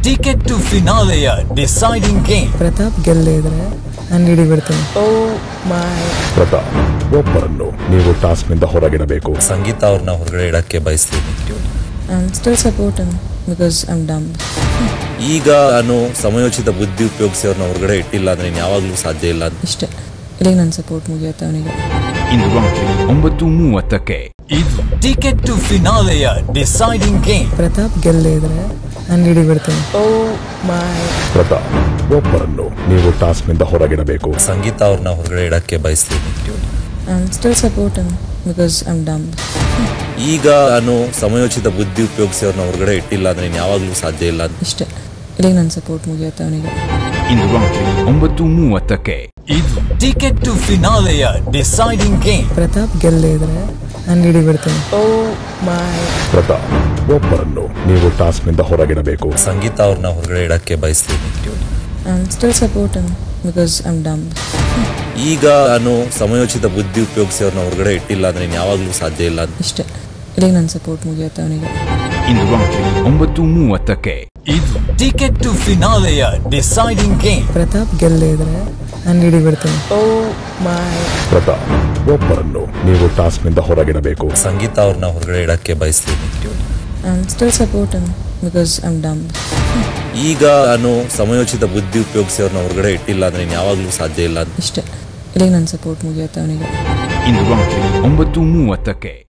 Ticket to finale, a deciding game. Pratap ಗೆಲ್ಲದೆ ಇದ್ರೆ ನಾನು ಹಿಡಿಬಿಡ್ತೀನಿ ಓ ಮೈ ಪ್ರತಾಪ್ ಒಬ್ಬರನ್ನು ನೀವು ಟಾಸ್ಕ್ನಿಂದ ಹೊರಗಿಡಬೇಕು ಸಂಗೀತ ಅವ್ರನ್ನ ಹೊರಗಡೆ ಇಡಕ್ಕೆ ಬಯಸ್ತೀನಿ I still support him because I am dumb ಈಗ ನಾನು ಸಮಯೋಚಿತ ಬುದ್ಧಿ ಉಪಯೋಗಿಸಿ ಅವ್ರನ್ನ ಹೊರಗಡೆ ಇಟ್ಟಿಲ್ಲ ಅಂದ್ರೆ ಇನ್ನು ಯಾವಾಗ್ಲೂ ಸಾಧ್ಯ ಇಲ್ಲ ಅಂತ ಇಷ್ಟೇ ಇಲ್ಲಿಗೆ ನನ್ನ ಸಪೋರ್ಟ್ ಮುಗಿಯುತ್ತೆ ಅವನಿಗೆ ಇಂದು ರಾತ್ರಿ ಒಂಬತ್ತು ಮೂವತ್ತಕ್ಕೆ ಇದು Ticket to finale, a deciding game. Pratap ಗೆಲ್ಲದೆ ಇದ್ರೆ ನಾನು ಹಿಡಿಬಿಡ್ತೀನಿ ಓ ಮೈ ಪ್ರತಾಪ್ ಒಬ್ಬರನ್ನು ನೀವು ಟಾಸ್ಕ್ನಿಂದ ಹೊರಗಿಡಬೇಕು ಸಂಗೀತ ಅವ್ರನ್ನ ಹೊರಗಡೆ ಇಡಕ್ಕೆ ಬಯಸ್ತೀನಿ I still support him because I am dumb ಈಗ ನಾನು ಸಮಯೋಚಿತ ಬುದ್ಧಿ ಉಪಯೋಗಿಸಿ ಅವ್ರನ್ನ ಹೊರಗಡೆ ಇಟ್ಟಿಲ್ಲ ಅಂದ್ರೆ ಇನ್ನು ಯಾವಾಗ್ಲೂ ಸಾಧ್ಯ ಇಲ್ಲ ಅಂತ ಇಷ್ಟೇ ಇಲ್ಲಿಗೆ ನನ್ನ ಸಪೋರ್ಟ್ ಮುಗಿಯುತ್ತೆ ಅವನಿಗೆ ಇಂದು ರಾತ್ರಿ ಒಂಬತ್ತು ಮೂವತ್ತಕ್ಕೆ ಇದು Ticket to finale, a deciding game. Pratap ಗೆಲ್ಲದೆ ಇದ್ರೆ ನಾನು ಹಿಡಿಬಿಡ್ತೀನಿ ಓ ಮೈ ಪ್ರತಾಪ್ ಒಬ್ಬರನ್ನು ನೀವು ಟಾಸ್ಕ್ನಿಂದ ಹೊರಗಿಡಬೇಕು ಸಂಗೀತ ಅವ್ರನ್ನ ಹೊರಗಡೆ ಇಡಕ್ಕೆ ಬಯಸ್ತೀನಿ I still support him because I am dumb ಈಗ ನಾನು ಸಮಯೋಚಿತ ಬುದ್ಧಿ ಉಪಯೋಗಿಸಿ ಅವ್ರನ್ನ ಹೊರಗಡೆ ಇಟ್ಟಿಲ್ಲ ಅಂದ್ರೆ ಇನ್ನು ಯಾವಾಗ್ಲೂ ಸಾಧ್ಯ ಇಲ್ಲ ಅಂತ ಇಷ್ಟೇ ಇಲ್ಲಿಗೆ ನನ್ನ ಸಪೋರ್ಟ್ ಮುಗಿಯುತ್ತೆ ಅವನಿಗೆ ಇಂದು ರಾತ್ರಿ ಒಂಬತ್ತು ಮೂವತ್ತಕ್ಕೆ ಇದು Ticket to finale, a deciding game. Pratap ಗೆಲ್ಲದೆ ಇದ್ರೆ ನಾನು ಹಿಡಿಬಿಡ್ತೀನಿ ಓ ಮೈ ಪ್ರತಾಪ್ ಒಬ್ಬರನ್ನು ನೀವು ಟಾಸ್ಕ್ನಿಂದ ಹೊರಗಿಡಬೇಕು ಸಂಗೀತ ಅವ್ರನ್ನ ಹೊರಗಡೆ ಇಡಕ್ಕೆ ಬಯಸ್ತೀನಿ I still support him because I am dumb ಈಗ ನಾನು ಸಮಯೋಚಿತ ಬುದ್ಧಿ ಉಪಯೋಗಿಸಿ ಅವ್ರನ್ನ ಹೊರಗಡೆ ಇಟ್ಟಿಲ್ಲ ಅಂದ್ರೆ ಇನ್ನು ಯಾವಾಗ್ಲೂ ಸಾಧ್ಯ ಇಲ್ಲ ಅಂತ ಇಷ್ಟೇ ಇಲ್ಲಿಗೆ ನನ್ನ ಸಪೋರ್ಟ್ ಮುಗಿಯುತ್ತೆ ಅವನಿಗೆ ಇಂದು ರಾತ್ರಿ ಒಂಬತ್ತು ಮೂವತ್ತಕ್ಕೆ